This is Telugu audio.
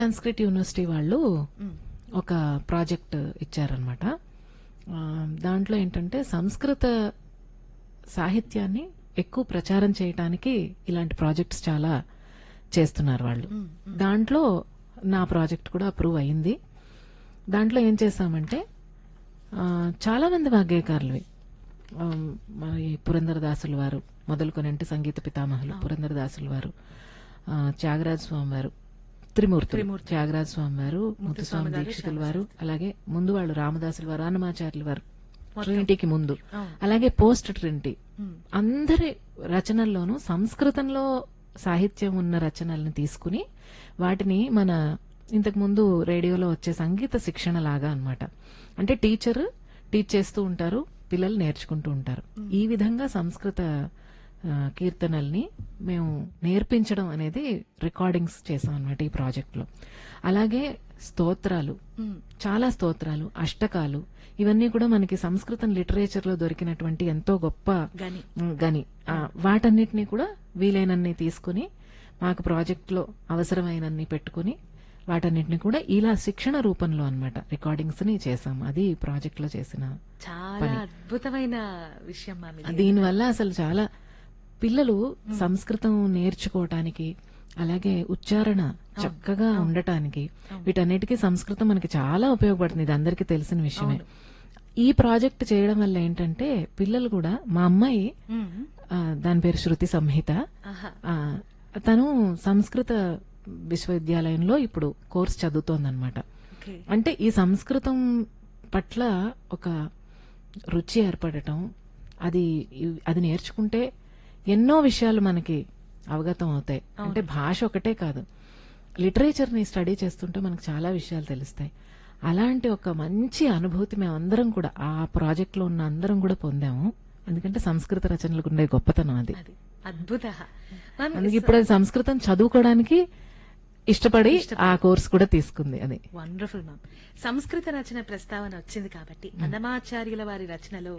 సంస్కృత్ యూనివర్సిటీ వాళ్ళు ఒక ప్రాజెక్ట్ ఇచ్చారనమాట దాంట్లో ఏంటంటే సంస్కృత సాహిత్యాన్ని ఎక్కువ ప్రచారం చేయడానికి ఇలాంటి ప్రాజెక్ట్స్ చాలా చేస్తున్నారు వాళ్ళు దాంట్లో నా ప్రాజెక్ట్ కూడా అప్రూవ్ అయింది దాంట్లో ఏం చేశామంటే ఆ, చాలా మంది వాగ్గేయకారులవి ఆ, మరి పురంధరదాసుల వారు మొదలుకొనంటే సంగీత పితామహులు పురంధరదాసుల వారు ఆ, త్యాగరాజ స్వామి వారు త్రిమూర్తులు త్యాగరాజ స్వామి వారు ముత్తుస్వామి దీక్షితుల వారు అలాగే ముందు వాళ్ళు రామదాసుల వారు అన్నమాచార్యుల వారు ట్రినిటీకి ముందు అలాగే పోస్ట్ ట్రినిటీ అందరి రచనల్లోనూ సంస్కృతంలో సాహిత్యం ఉన్న రచనల్ని తీసుకుని వాటిని మన ఇంతకు ముందు రేడియోలో వచ్చే సంగీత శిక్షణ లాగా అన్నమాట అంటే టీచర్ టీచ్ చేస్తూ ఉంటారు పిల్లలు నేర్చుకుంటూ ఉంటారు ఈ విధంగా సంస్కృత ఆ, కీర్తనల్ని మేము నేర్పించడం అనేది రికార్డింగ్స్ చేసాం అనమాట ఈ ప్రాజెక్ట్ లో అలాగే స్తోత్రాలు చాలా స్తోత్రాలు అష్టకాలు ఇవన్నీ కూడా మనకి సంస్కృతం లిటరేచర్ లో దొరికినటువంటి ఎంతో గొప్ప గని. ఉమ్, గని ఆ, వాటన్నిటిని కూడా వీలైనన్ని తీసుకుని మాకు ప్రాజెక్ట్ లో అవసరమైనన్ని పెట్టుకుని వాటన్నిటిని కూడా ఇలా శిక్షణ రూపంలో అన్నమాట రికార్డింగ్స్ ని చేసాం అది ప్రాజెక్ట్ లో చేసిన చాలా అద్భుతమైన విషయం మ్యామ్ ఇది. దీనివల్ల అసలు చాలా పిల్లలు సంస్కృతం నేర్చుకోవటానికి అలాగే ఉచ్చారణ చక్కగా ఉండటానికి వీటన్నిటికీ సంస్కృతం మనకి చాలా ఉపయోగపడుతుంది ఇది అందరికీ తెలిసిన విషయమే ఈ ప్రాజెక్ట్ చేయడం వల్ల ఏంటంటే పిల్లలు కూడా మా అమ్మాయి మ్మ్. ఆ, దాని పేరు శృతి సంహిత ఆహా. ఆ, తను సంస్కృత విశ్వవిద్యాలయంలో ఇప్పుడు కోర్స్ చదువుతోందన్నమాట ఓకే అంటే ఈ సంస్కృతం పట్ల ఒక రుచి ఏర్పడటం అది అది నేర్చుకుంటే ఎన్నో విషయాలు మనకి అవగతం అవుతాయి అంటే భాష ఒకటే కాదు లిటరేచర్ ని స్టడీ చేస్తుంటే మనకు చాలా విషయాలు తెలుస్తాయి అలాంటి ఒక మంచి అనుభూతి మేమందరం కూడా ఆ ప్రాజెక్ట్ లో ఉన్న అందరం కూడా పొందాము ఎందుకంటే సంస్కృత రచనలకు ఉండే గొప్పతనం అది అది అద్భుత మ్యామ్ అందుకే ఇప్పుడు అది సంస్కృతం చదువుకోవడానికి ఇష్టపడి ఆ కోర్స్ కూడా తీసుకుంది అది వండర్ఫుల్ మ్యామ్ సంస్కృత రచన ప్రస్తావన వచ్చింది కాబట్టి అన్నమాచార్యుల వారి రచనలో